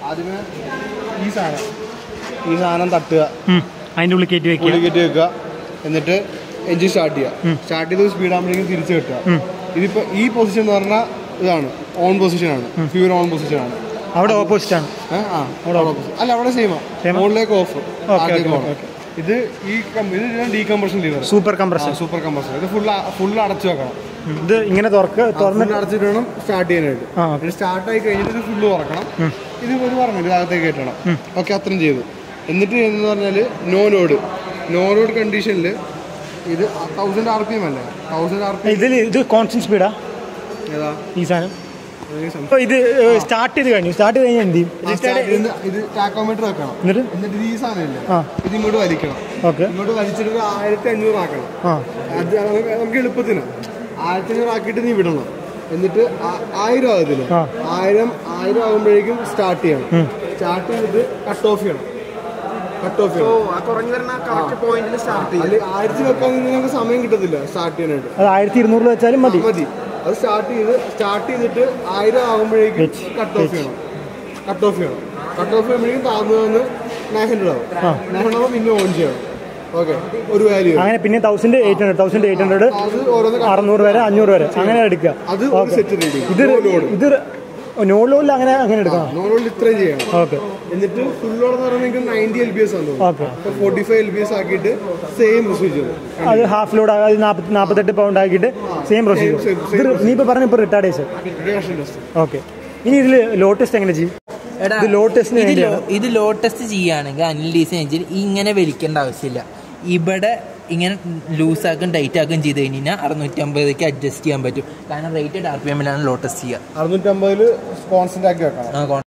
ആദ്യമേ ഈ സാധനം ഈ സാധനം തട്ടുക ഉം. അതിന്റെ ഉള്ളിൽ കയറ്റി വെക്കുക ഉള്ളി കയറ്റി വെക്കുക എന്നിട്ട് എഞ്ചിൻ സ്റ്റാർട്ട് ചെയ്യുക സ്റ്റാർട്ട് ചെയ്ത് സ്പീഡ് ആകുമ്പോഴേക്കും തിരിച്ച് കെട്ടുക ഇതിപ്പോ ഈ പൊസിഷൻ എന്ന് പറഞ്ഞാൽ ഇതാണ് ഓൺ പൊസിഷൻ ആണ് ഫ്യൂർ ഓൺ പൊസിഷൻ ആണ് അവിടെ ഓപ്പോസിറ്റ് ആണ് ഏ? ആ അവിടെ opposite. അല്ല അവിടെ സെയിം Same ആ? ഓണിലേക്ക് ഓഫ് okay, okay. ഇത് ഈ കം- ഇത് decompression lever super compression super compressor ഇത് ഫുൾ ഫുൾ അടച്ചു വെക്കണം ഇത് ഇങ്ങനെ തുറക്ക തുറന്നിട്ട് ഫുൾ അടച്ചിട്ട് വേണം സ്റ്റാർട്ട് ചെയ്യാനായിട്ട് ആ, okay. ഇത് സ്റ്റാർട്ട് ആയി കഴിഞ്ഞിട്ട് ഇത് ഫുള്ള് തുറക്കണം ഇത് ഒരു പറഞ്ഞു ഇത് അകത്തേക്ക് കയറ്റണം ഓക്കെ അത്രയും ചെയ്തു എന്നിട്ട് ചെയ്യുന്നത് പറഞ്ഞാൽ നോ ലോഡ് നോ ലോഡ് കണ്ടീഷനിൽ ഇത് തൗസൻഡ് ആർ പി എം അല്ലേ തൗസൻഡ് ആർ പി ഇതിൽ ഇത് കോൺസ്റ്റന്റ് സ്പീഡാ ഏതാ ഈ സാധനം ഏതെങ്കിലും സംശയം? അപ്പോൾ ഇത് സ്റ്റാർട്ട് ചെയ്ത് കഴിഞ്ഞു സ്റ്റാർട്ട് ചെയ്ത് കഴിഞ്ഞാൽ എന്ത് ചെയ്യും ആ start ചെയ്യുന്ന ഇത് ടാക്കോമീറ്റർ വെക്കണം എന്നിട്ട് എന്നിട്ട് ഇത് ഈ സാധനം ഇല്ലേ ആ. ഇത് ഇങ്ങോട്ട് വലിക്കണം ഓക്കെ ഇങ്ങോട്ട് വലിച്ചിട്ട് ഒരു ആയിരത്തി അഞ്ഞൂറ് ആക്കണം ആ അത് നമുക്ക് നമുക്ക് എളുപ്പത്തിന് ആയിരത്തി അഞ്ഞൂറ് ആക്കിയിട്ട് നീ വിടണം എന്നിട്ട് ആ- ആയിരം ആകത്തില്ല ആ. ആയിരം ആയിരം ആകുമ്പോഴേക്കും സ്റ്റാർട്ട് ചെയ്യണം സ്റ്റാർട്ട് ചെയ്തിട്ട് കട്ട് ഓഫ് ചെയ്യണം കട്ട് ഓഫ് ചെയ്യണം കുറഞ്ഞു വരുന്ന കറക്റ്റ് പോയിന്റിൽ സ്റ്റാർട്ട് ചെയ്യും അല്ലെങ്കിൽ ആയിരത്തി വെക്കാൻ നിന്ന് നമുക്ക് സമയം കിട്ടത്തില്ല സ്റ്റാർട്ട് ചെയ്യാനായിട്ട് അത് ആയിരത്തി ഇരുന്നൂറിൽ വെച്ചാലും മതി മതി അത് സ്റ്റാർട്ട് ചെയ്ത് സ്റ്റാർട്ട് ചെയ്തിട്ട് ആയിരം ആകുമ്പോഴേക്കും H. കട്ട് ഓഫ് ചെയ്യണം കട്ട് ഓഫ് ചെയ്യണം കട്ട് ഓഫ് ചെയ്യുമ്പോഴേക്കും താഴ്ന്നു വന്ന് നയൻ ഹൺഡ്രഡ് ആവും ആ. നയൻ ഹൺഡ്രഡ് ആവുമ്പോൾ പിന്നെ ഓൺ ചെയ്യണം ഓക്കെ ഒരു വാല്യൂ അങ്ങനെ പിന്നെ thousand eight hundred thousand eight hundred അത് ഓരോന്ന് cut അറുന്നൂറ് വരെ അഞ്ഞൂറ് വരെ അങ്ങനെ എടുക്കുക അത് ഒരു Okay. സെറ്റ് റീഡിങ് ഇത് ഇത് നോ ലോഡിൽ അങ്ങനെ അങ്ങനെ എടുക്കണം നോർമൽ ഇത്രയും ചെയ്യണം ഓക്കെ എന്നിട്ട് ഫുൾ ഓർഡർ എന്ന് പറയുമ്പോൾ നയൻറ്റി എൽ ബി എസ് ആണ് തോന്നുന്നു ഓക്കെ അപ്പോൾ forty five L B S ആക്കിയിട്ട് സെയിം പ്രൊസീജിയർ അത് ഹാഫ് ലോഡ് അത് നാൽപ്പത്തി നാൽപ്പത്തെട്ട് പൗണ്ട് ആക്കിയിട്ട് സെയിം പ്രൊസീജിയർ same, same ഇത് നീ ഇപ്പോൾ പറഞ്ഞു ഇപ്പോൾ റിട്ടാർഡേഴ്സ് ഓക്കെ ഇനി ഇതിൽ ലോഡ് ടെസ്റ്റ് എങ്ങനെ ചെയ്യും എടാ, ഇത് ലോഡ് ടെസ്റ്റിന് ഇത് വേണ്ടിയാണ് ലോ- ഇത് ലോഡ് ടെസ്റ്റ് ചെയ്യുകയാണെങ്കിൽ അനിൽ ഡീസൽ എഞ്ചിൻ ഇങ്ങനെ വലിക്കേണ്ട ആവശ്യമില്ല ഇവിടെ ഇങ്ങനെ ലൂസ് ആക്കും ടൈറ്റ് ആക്കും ചെയ്ത് കഴിഞ്ഞാൽ അറുന്നൂറ്റി അമ്പതിലേക്ക് അഡ്ജസ്റ്റ് ചെയ്യാൻ പറ്റും കാരണം റേറ്റഡ് ആർ പി എമ്മിലാണ് ലോഡ് ടെസ്റ്റ് ചെയ്യുക അറുന്നൂറ്റമ്പതിൽ കോൺസ്റ്റന്റ് ആക്കി വെക്കണം ചെയ്യുക